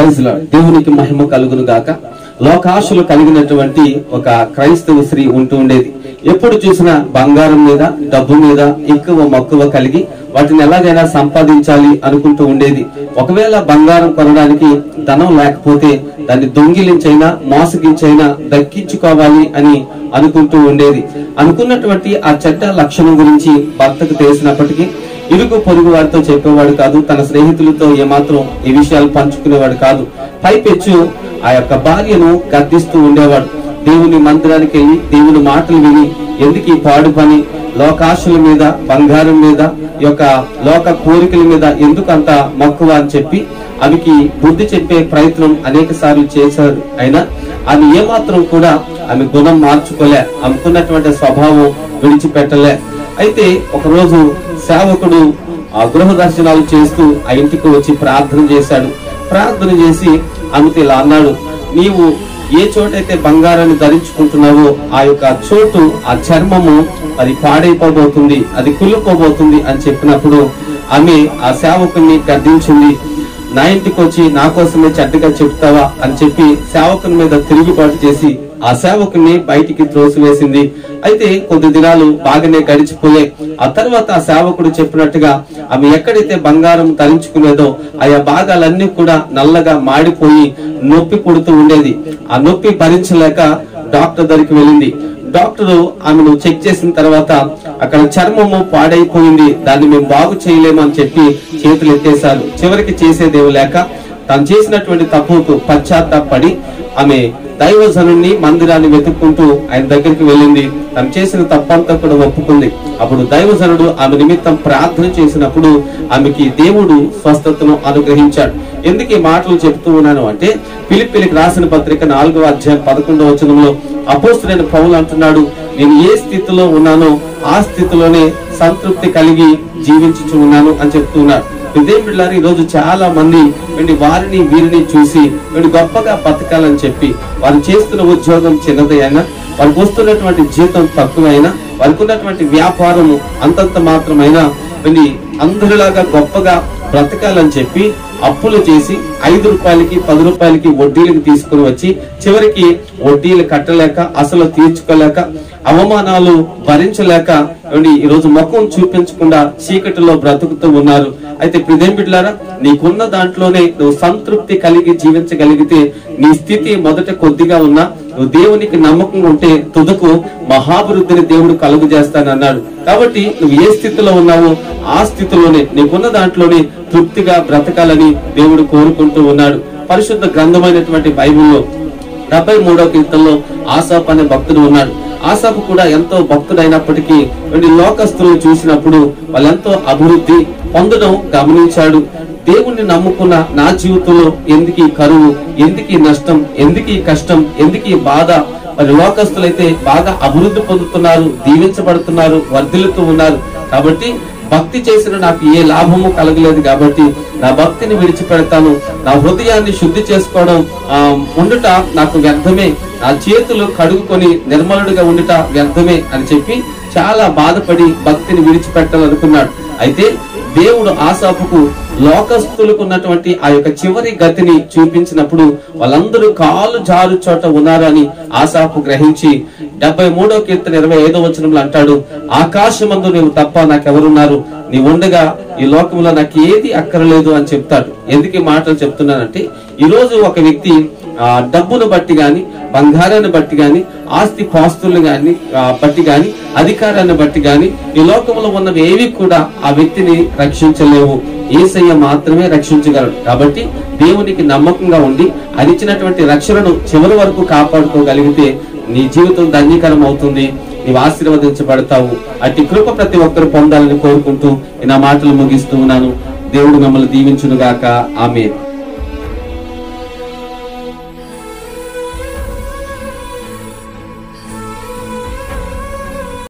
Praise lord. దేవునికి మహిమ కలుగును గాక లోకాశలు కలిగినటువంటి ఒక క్రైస్తవ స్త్రీ ఉంటూ ఉండేది ఎప్పుడు చూసినా బంగారం మీద డబ్బు మీద ఎక్కువ మక్కువ కలిగి వాటిని ఎలాగైనా సంపాదించాలి అనుకుంటూ ఉండేది ఒకవేళ బంగారం కొనడానికి ధనం లేకపోతే దాన్ని దొంగిలించైనా మోసగించైనా దక్కించుకోవాలి అని అనుకుంటూ ఉండేది అనుకున్నటువంటి ఆ చెడ్డ లక్షణం గురించి భర్తకు తెలిసినప్పటికీ ఇరుగు పొరుగు వారితో చెప్పేవాడు కాదు తన స్నేహితులతో ఏమాత్రం ఈ విషయాలు పంచుకునేవాడు కాదు పైపెచ్చు ఆ యొక్క భార్యను గద్దిస్తూ ఉండేవాడు దేవుని మందిరానికి వెళ్ళి దేవుని మాటలు విని ఎందుకు ఈ పాడు పని లోకాశల మీద బంగారం మీద ఈ యొక్క లోక కోరికల మీద ఎందుకు అంత మక్కువ అని చెప్పి అవికి బుద్ధి చెప్పే ప్రయత్నం అనేక సార్లు చేశారు అయినా ఆమె ఏమాత్రం కూడా ఆమె గుణం మార్చుకోలే అనుకున్నటువంటి స్వభావం విడిచిపెట్టలే అయితే ఒకరోజు సేవకుడు ఆ గృహ దర్శనాలు చేస్తూ ఆ ఇంటికి వచ్చి ప్రార్థన చేశాడు ప్రార్థన చేసి ఆమెతో ఇలా అన్నాడు నీవు ఏ చోటైతే బంగారాన్ని ధరించుకుంటున్నావో ఆ యొక్క చోటు ఆ చర్మము అది పాడైపోబోతుంది అది కుళ్ళిపోబోతుంది అని చెప్పినప్పుడు ఆమె ఆ సేవకుని గద్దించింది నా ఇంటికి వచ్చి నా కోసమే చెడ్డగా చెప్తావా అని చెప్పి సేవకుని మీద తిరుగుబాటు చేసి ఆ సేవకుని బయటికి త్రోసివేసింది అయితే కొద్ది దినాలు బాగానే గడిచిపోయాయి ఆ తర్వాత ఆ సేవకుడు చెప్పినట్టుగా ఆమె ఎక్కడైతే బంగారం ధరించుకునేదో ఆయా భాగాలన్నీ కూడా నల్లగా మాడిపోయి నొప్పి పుడుతూ ఉండేది ఆ నొప్పి భరించలేక డాక్టర్ దగ్గరికి వెళ్ళింది డాక్టర్ ఆమెను చెక్ చేసిన తర్వాత అక్కడ చర్మము పాడైపోయింది దాన్ని మేము బాగు చేయలేము అని చెప్పి చేతులు ఎత్తేశారు చివరికి చేసేదేమి లేక తాను చేసినటువంటి తప్పుకు పశ్చాత్తాపడి ఆమె దైవజనుణ్ణి మందిరాన్ని వెతుక్కుంటూ ఆయన దగ్గరికి వెళ్ళింది తను చేసిన తప్పంతా కూడా ఒప్పుకుంది అప్పుడు దైవజనుడు ఆమె నిమిత్తం ప్రార్థన చేసినప్పుడు ఆమెకి దేవుడు స్వస్థతను అనుగ్రహించాడు ఎందుకు ఈ మాటలు చెప్తూ ఉన్నాను అంటే పిలిపిలికి రాసిన పత్రిక నాలుగవ అధ్యాయం పదకొండవ వచనంలో అపోస్తుడైన పౌలు అంటున్నాడు నేను ఏ స్థితిలో ఉన్నానో ఆ స్థితిలోనే సంతృప్తి కలిగి జీవించుచు ఉన్నాను అని చెప్తున్నాడు ఇదేం బిడ్డారు ఈ రోజు చాలా మంది వీడి వారిని వీరిని చూసి వీడు గొప్పగా బతకాలని చెప్పి వారు చేస్తున్న ఉద్యోగం చిన్నది అయినా వారికి వస్తున్నటువంటి జీతం తక్కువైనా వారికి ఉన్నటువంటి వ్యాపారము అంతంత మాత్రమైనా వీడిని అందరిలాగా గొప్పగా బ్రతకాలని చెప్పి అప్పులు చేసి ఐదు రూపాయలకి పది రూపాయలకి వడ్డీలకు తీసుకుని వచ్చి చివరికి వడ్డీలు కట్టలేక అసలు తీర్చుకోలేక అవమానాలు భరించలేక ఏమండి ఈ రోజు ముఖం చూపించకుండా చీకటిలో బ్రతుకుతూ ఉన్నారు అయితే ప్రిదేం బిడ్లారా నీకున్న దాంట్లోనే నువ్వు సంతృప్తి కలిగి జీవించగలిగితే నీ స్థితి మొదట కొద్దిగా ఉన్నా నువ్వు దేవునికి నమ్మకం ఉంటే తుదకు మహాభివృద్ధిని దేవుడు కలుగు చేస్తానన్నాడు కాబట్టి నువ్వు ఏ స్థితిలో ఉన్నావో ఆ స్థితిలోనే నీకున్న దాంట్లోనే తృప్తిగా బ్రతకాలని దేవుడు కోరుకుంటూ ఉన్నాడు పరిశుద్ధ గ్రంథమైనటువంటి బైబిల్లో డెబ్బై మూడో కీర్తనలో ఆసాప్ అనే భక్తుడు ఉన్నాడు ఆసాపు కూడా ఎంతో భక్తుడైనప్పటికీ వీడి లోకస్తులను చూసినప్పుడు వాళ్ళెంతో అభివృద్ధి పొందడం గమనించాడు దేవుణ్ణి నమ్ముకున్న నా జీవితంలో ఎందుకు ఈ కరువు ఎందుకు ఈ నష్టం ఎందుకు ఈ కష్టం ఎందుకు ఈ బాధ మరి లోకస్తులైతే బాగా అభివృద్ధి పొందుతున్నారు దీవించబడుతున్నారు వర్ధిల్లుతూ ఉన్నారు కాబట్టి భక్తి చేసిన నాకు ఏ లాభము కలగలేదు కాబట్టి నా భక్తిని విడిచిపెడతాను నా హృదయాన్ని శుద్ధి చేసుకోవడం ఆ, ఉండుట నాకు వ్యర్థమే నా చేతులు కడుగుకొని నిర్మలుడిగా ఉండుట వ్యర్థమే అని చెప్పి చాలా బాధపడి భక్తిని విడిచిపెట్టాలనుకున్నాడు అయితే దేవుడు ఆసాపుకు లోకస్తులకు ఉన్నటువంటి ఆ యొక్క చివరి గతిని చూపించినప్పుడు వాళ్ళందరూ కాలు జారు చోట ఉన్నారని ఆసాపు గ్రహించి డెబ్బై మూడో కీర్తన ఇరవై ఐదో వచనంలో అంటాడు ఆకాశమందు నీవు తప్ప నాకెవరున్నారు నీ ఉండగా ఈ లోకంలో నాకు ఏది అక్కరలేదు అని చెప్తాడు ఎందుకు ఈ మాటలు చెప్తున్నానంటే ఈ రోజు ఒక వ్యక్తి ఆ డబ్బును బట్టి గాని బంగారాన్ని బట్టి గాని ఆస్తి పాస్తులను గాని ఆ, బట్టి గాని అధికారాన్ని బట్టి గాని ఈ లోకంలో ఉన్నవి ఏవి కూడా ఆ వ్యక్తిని రక్షించలేవు ఏసయ్య మాత్రమే రక్షించగలడు కాబట్టి దేవునికి నమ్మకంగా ఉండి అది ఇచ్చినటువంటి రక్షణను చివరి వరకు కాపాడుకోగలిగితే నీ జీవితం ధన్యకరం అవుతుంది నీవు ఆశీర్వదించబడతావు అట్టి కృప ప్రతి ఒక్కరు పొందాలని కోరుకుంటూ ఈ నా మాటలు ముగిస్తూ ఉన్నాను దేవుడు మిమ్మల్ని దీవించును గాక ఆమె